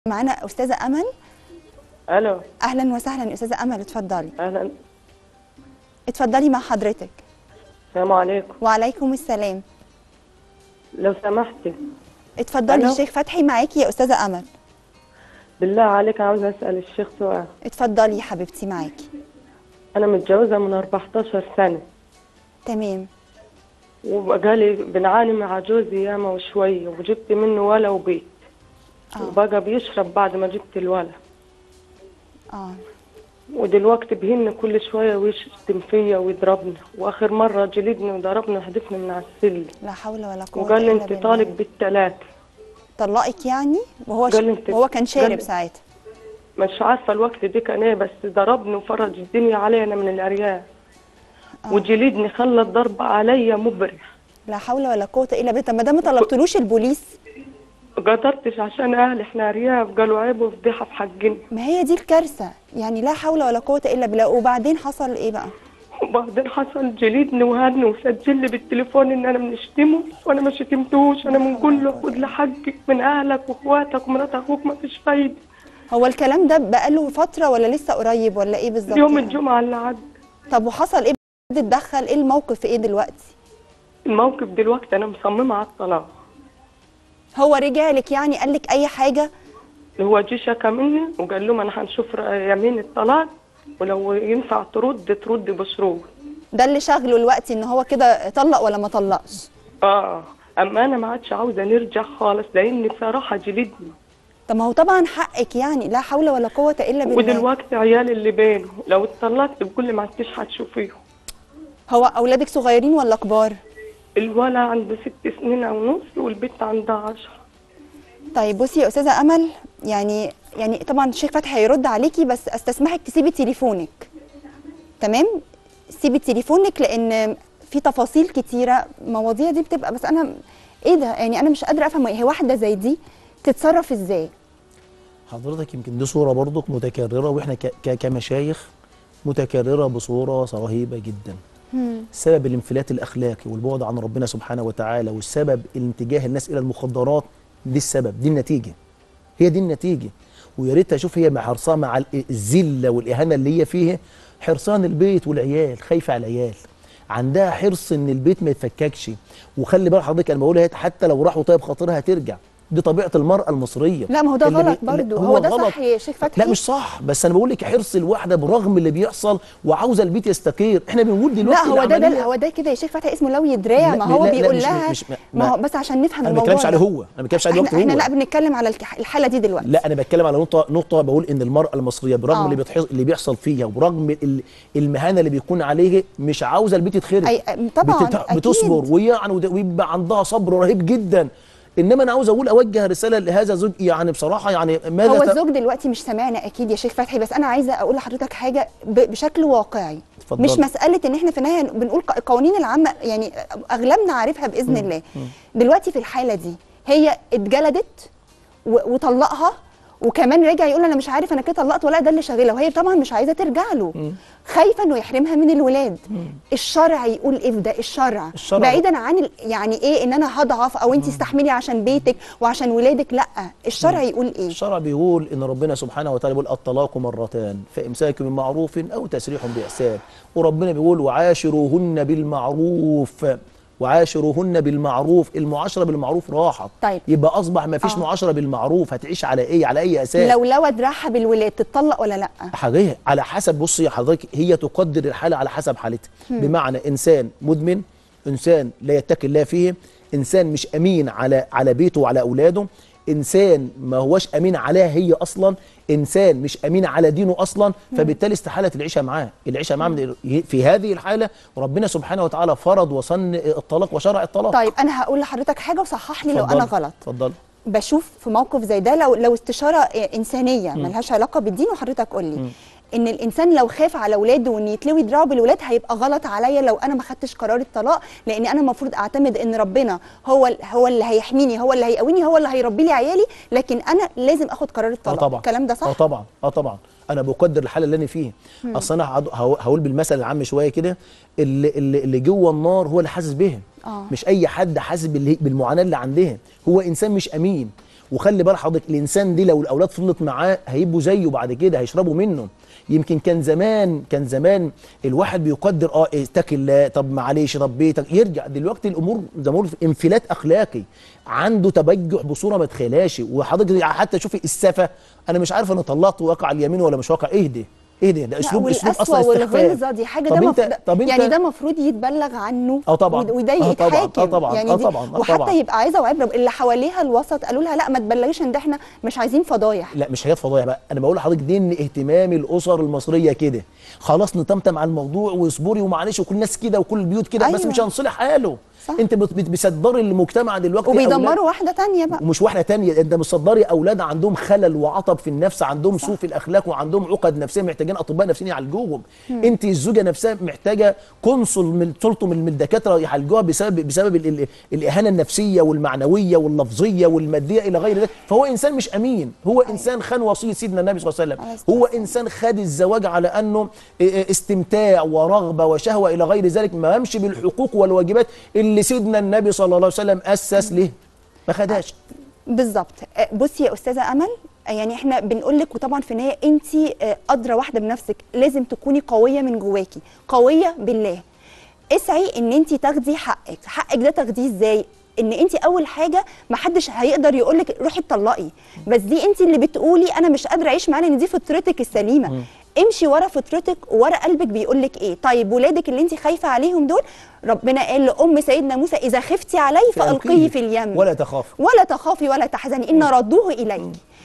معانا استاذه امل الو اهلا وسهلا استاذه امل اتفضلي اهلا اتفضلي مع حضرتك السلام عليكم وعليكم السلام لو سمحتي اتفضلي ألو. الشيخ فتحي معاكي يا استاذه امل بالله عليك عاوزه اسال الشيخ سؤال اتفضلي يا حبيبتي معاكي انا متجوزه من 14 سنه تمام وبقالي بنعاني مع جوزي ياما وشويه وجبت منه ولا وبيت اه وبقى بيشرب بعد ما جبت الولا اه ودلوقتي بهن كل شويه ويشتم فيا ويضربني واخر مره جلدني وضربني وحدفني من على السلم لا حول ولا قوه وقال لي إلا انت بالله. طالق بالثلاثه طلقك يعني وهو ش... قال لي انت- وهو كان شارب قال- ساعتها مش عارفه الوقت دي كان ايه بس ضربني وفرج الدنيا عليا انا من الارياف آه. وجلدني خلى الضرب عليا مبرح لا حول ولا قوه الا بالله طب ما ده ما طلبتلوش البوليس قدرتش عشان اهلي احنا ارياف قالوا عيب وفضيحه في حقنا ما هي دي الكارثه يعني لا حول ولا قوه الا بالله وبعدين حصل ايه بقى وبعدين حصل جلدني وهدني وسجل لي بالتليفون ان انا بنشتمه وانا ما شتمتوش انا بنقول له خد لحقك من اهلك واخواتك ومرات اخوك ما فيش فايده هو الكلام ده بقاله فتره ولا لسه قريب ولا ايه بالظبط يوم يعني؟ الجمعه اللي عدى طب وحصل ايه حد اتدخل ايه الموقف ايه دلوقتي الموقف دلوقتي انا مصممه على الطلاق هو رجع لك يعني قال لك اي حاجه هو جه شكى مني وقال لهم انا هنشوف يمين الطلاق ولو ينفع ترد ترد بشروط ده اللي شغله الوقت ان هو كده طلق ولا ما طلقش اه اما انا ما عادش عاوزه نرجع خالص لان بصراحه جلدني طب ما هو طبعا حقك يعني لا حول ولا قوه الا بالله ودلوقتي عيالي اللي بينه لو اتطلقت بكل لي ما عدتش هتشوفيهم هو اولادك صغيرين ولا كبار الولا عنده ست سنين او نص والبنت عندها عشرة طيب بصي يا استاذه امل يعني يعني طبعا الشيخ فتحي هيرد عليكي بس استسمحك تسيبي تليفونك تمام سيبي تليفونك لان في تفاصيل كتيره مواضيع دي بتبقى بس انا ايه ده يعني انا مش قادره افهم هي واحده زي دي تتصرف ازاي حضرتك يمكن دي صورة برضك متكررة واحنا ك- ك- كمشايخ متكررة بصورة رهيبة جدا سبب الانفلات الأخلاقي والبعد عن ربنا سبحانه وتعالى والسبب الاتجاه الناس إلى المخدرات دي السبب دي النتيجة هي دي النتيجة ويا ريت اشوف هي مع حرصها مع ال- الذله والاهانه اللي هي فيها حرصان البيت والعيال خايفه على العيال عندها حرص ان البيت ما يتفككش وخلي بال حضرتك انا بقولها حتى لو راحوا طيب خاطرها هترجع دي طبيعه المراه المصريه لا ما هو ده اللي غلط بي- برضه اللي- هو ده صح يا شيخ فتحي لا مش صح بس انا بقول لك حرص الواحده برغم اللي بيحصل وعاوزه البيت يستقير احنا بنقول لا دلوقتي هو ده ده العملية- هو ده كده يا شيخ فتحي اسمه لو دراع لا، ما هو لا، لا، بيقول مش- لها مش- ما- ما هو ما- بس عشان نفهم انا ما الموضوع بتكلمش عليه ده. هو انا ما بتكلمش عليه احنا دلوقتي احنا هو لا بنتكلم على الك- الحاله دي دلوقتي لا انا بتكلم على نقطه نقطه بقول ان المراه المصريه برغم آه. اللي بتحص... اللي بيحصل فيها وبرغم ال- المهانه اللي بيكون عليه مش عاوزه البيت يتخرب أي- طبعاً، أكيد. بتصبر ويعني وده- ويبقى عندها صبر رهيب جدا انما انا عاوز اقول اوجه رساله لهذا الزوج يعني بصراحه يعني ماذا هو ت- الزوج دلوقتي مش سامعنا اكيد يا شيخ فتحي بس انا عايزه اقول لحضرتك حاجه ب- بشكل واقعي اتفضلي. مش مساله ان احنا في النهايه بنقول ق- القوانين العامه يعني اغلبنا عارفها باذن الله دلوقتي في الحاله دي هي اتجلدت و- وطلقها وكمان رجع يقول انا مش عارف انا كده طلقت ولا ده اللي شاغلها وهي طبعا مش عايزه ترجع له خايفه انه يحرمها من الولاد الشرع يقول ايه في ده الشرع, الشرع. بعيدا عن ال- يعني ايه ان انا هضعف او انت استحملي عشان بيتك وعشان ولادك لا الشرع يقول ايه الشرع بيقول ان ربنا سبحانه وتعالى بيقول الطلاق مرتان فامساك بمعروف او تسريح باحسان وربنا بيقول وعاشروهن بالمعروف وعاشروهن بالمعروف المعاشره بالمعروف راحت طيب. يبقى اصبح ما فيش آه. معاشره بالمعروف هتعيش على ايه على اي اساس لو لو دراعها بالولاد تتطلق ولا لا حاجه على حسب بصي حضرتك هي تقدر الحاله على حسب حالتها بمعنى انسان مدمن انسان لا يتقي الله فيه انسان مش امين على على بيته وعلى اولاده انسان ما هوش امين عليها هي اصلا انسان مش امين على دينه اصلا فبالتالي استحاله العيشه معاه العيشه معاه من- في هذه الحاله ربنا سبحانه وتعالى فرض وصن الطلاق وشرع الطلاق طيب انا هقول لحضرتك حاجه وصحح لي لو انا اتفضلي، غلط اتفضل بشوف في موقف زي ده لو لو استشاره انسانيه ملهاش علاقه بالدين وحضرتك قول لي ان الانسان لو خاف على اولاده وان يتلوي دراعه بالولاد هيبقى غلط عليا لو انا ما خدتش قرار الطلاق لان انا المفروض اعتمد ان ربنا هو ال- هو اللي هيحميني هو اللي هيقويني هو اللي هيربي لي عيالي لكن انا لازم اخد قرار اه الطلاق طبعا الكلام ده صح اه طبعا اه طبعا انا بقدر الحاله اللي انا فيها اصل انا هقعد- هقول هقول بالمثل العام شويه كده اللي اللي, اللي جوه النار هو اللي حاسس بها آه. مش اي حد حاسس باللي- بالمعاناه اللي عندها هو انسان مش امين وخلي بال حضرتك الانسان دي لو الاولاد فضلت معاه هيبقوا زيه بعد كده هيشربوا منه يمكن كان زمان كان زمان الواحد بيقدر اه اتقي الله طب معلش طب بيتك يرجع دلوقتي الامور زي ما بقول انفلات اخلاقي عنده تبجح بصوره ما تخيلهاش وحضرتك حتى شوفي السفه انا مش عارف انا طلقت واقع اليمين ولا مش واقع اهدي اهدي ده لا اسلوب اسلوب والقسوه اصلا استخفاف والغلظه دي حاجه طب ده انت مفروض طب انت يعني ده المفروض يتبلغ عنه اه طبعا. ود- وده اه طبعا. يتحاكم اه طبعا. يعني اه دي طبعا. اه وحتى طبعا. يبقى عايزه وعبره اللي حواليها الوسط قالوا لها لا ما تبلغيش ان ده احنا مش عايزين فضايح لا مش حاجات فضايح بقى انا بقول لحضرتك دي ان اهتمام الاسر المصريه كده خلاص نطمطم على الموضوع واصبري ومعلش وكل الناس كده وكل البيوت كده بس أيوة. مش هنصلح حاله صح. انت بت- بت- بتصدري المجتمع دلوقتي أولاد- وبيدمروا واحده تانية بقى ومش واحده تانية انت مصدري اولاد عندهم خلل وعطب في النفس عندهم سوء في الاخلاق وعندهم عقد نفسيه محتاجين اطباء نفسيين يعالجوهم انت الزوجه نفسها محتاجه كونسل من سلطه من من الدكاتره يعالجوها بسبب بسبب ال ال الاهانه النفسيه والمعنويه واللفظيه والماديه الى غير ذلك فهو انسان مش امين هو انسان خان وصيه سيدنا النبي صلى الله عليه عليه وسلم الصلاة هو انسان خد الزواج على انه استمتاع ورغبه وشهوه الى غير ذلك ما يمشي بالحقوق والواجبات اللي سيدنا النبي صلى الله عليه وسلم اسس له ما خدهاش بالظبط آه، بصي يا استاذه امل آه، يعني احنا بنقول لك وطبعا في النهايه انت ادرى واحده بنفسك لازم تكوني قويه من جواكي قويه بالله اسعي ان انت تاخدي حقك حقك ده تاخديه ازاي ان انت اول حاجه ما حدش هيقدر يقول لك روحي اتطلقي بس دي انت اللي بتقولي انا مش قادره اعيش معاه لان دي فطرتك السليمه امشي ورا فطرتك ورا قلبك بيقول لك ايه طيب ولادك اللي انت خايفه عليهم دول ربنا قال لام سيدنا موسى اذا خفتي عليه فالقيه في اليم ولا تخاف ولا تخافي ولا تحزني ان ردوه اليك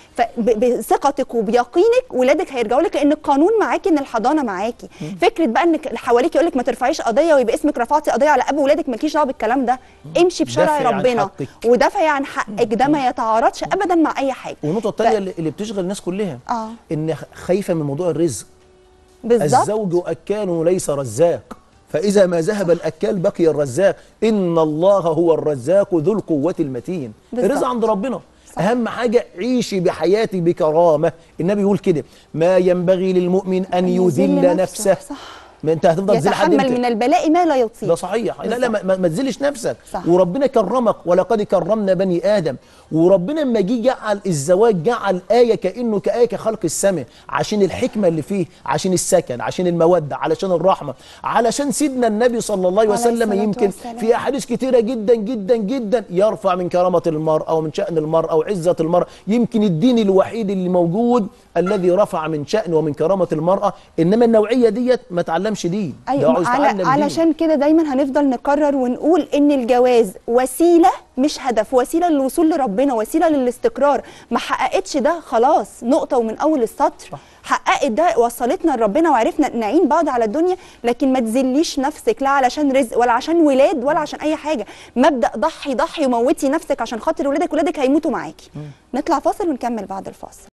فبثقتك وبيقينك ولادك هيرجعوا لك لان القانون معاكي ان الحضانه معاكي فكره بقى انك اللي حواليك يقول لك ما ترفعيش قضيه ويبقى اسمك رفعتي قضيه على ابو ولادك مالكيش دعوه بالكلام ده امشي بشرع دافعي عن ربنا حقك. ودافعي عن حقك ده ما يتعارضش ابدا مع اي حاجه والنقطه الثانيه اللي اللي بتشغل الناس كلها اه ان خايفه من موضوع الرزق بالظبط الزوج أكال وليس رزاق فإذا ما ذهب الأكال بقي الرزاق إن الله هو الرزاق ذو القوة المتين بالظبط. الرزق عند ربنا صح. أهم حاجة عيشي بحياتي بكرامة النبي يقول كده ما ينبغي للمؤمن أن يذل نفسه صح ما أنت هتفضل تذل حد يتحمل أنت من البلاء ما لا يطيق ده صحيح لا لا ما, ما ما تذلش نفسك صح. وربنا كرمك ولقد كرمنا بني ادم وربنا لما جه جعل الزواج جعل ايه كانه كايه كخلق السماء عشان الحكمه اللي فيه عشان السكن عشان الموده علشان الرحمه علشان سيدنا النبي صلى الله عليه عليه وسلم الصلاة يمكن والسلام. في احاديث كتيره جدا جدا جدا يرفع من كرامه المراه ومن شان المراه وعزه المراه يمكن الدين الوحيد اللي موجود الذي رفع من شان ومن كرامه المراه انما النوعيه ديت ما تعلمش دين ده ايوه عاوز يتعلم على دين. علشان كده دايما هنفضل نكرر ونقول ان الجواز وسيله مش هدف وسيله للوصول لربنا وسيله للاستقرار ما حققتش ده خلاص نقطه ومن اول السطر حققت ده وصلتنا لربنا وعرفنا نعين بعض على الدنيا لكن ما تذليش نفسك لا علشان رزق ولا عشان ولاد ولا عشان اي حاجه مبدا ضحي ضحي وموتي نفسك عشان خاطر ولادك ولادك هيموتوا معاكي نطلع فاصل ونكمل بعد الفاصل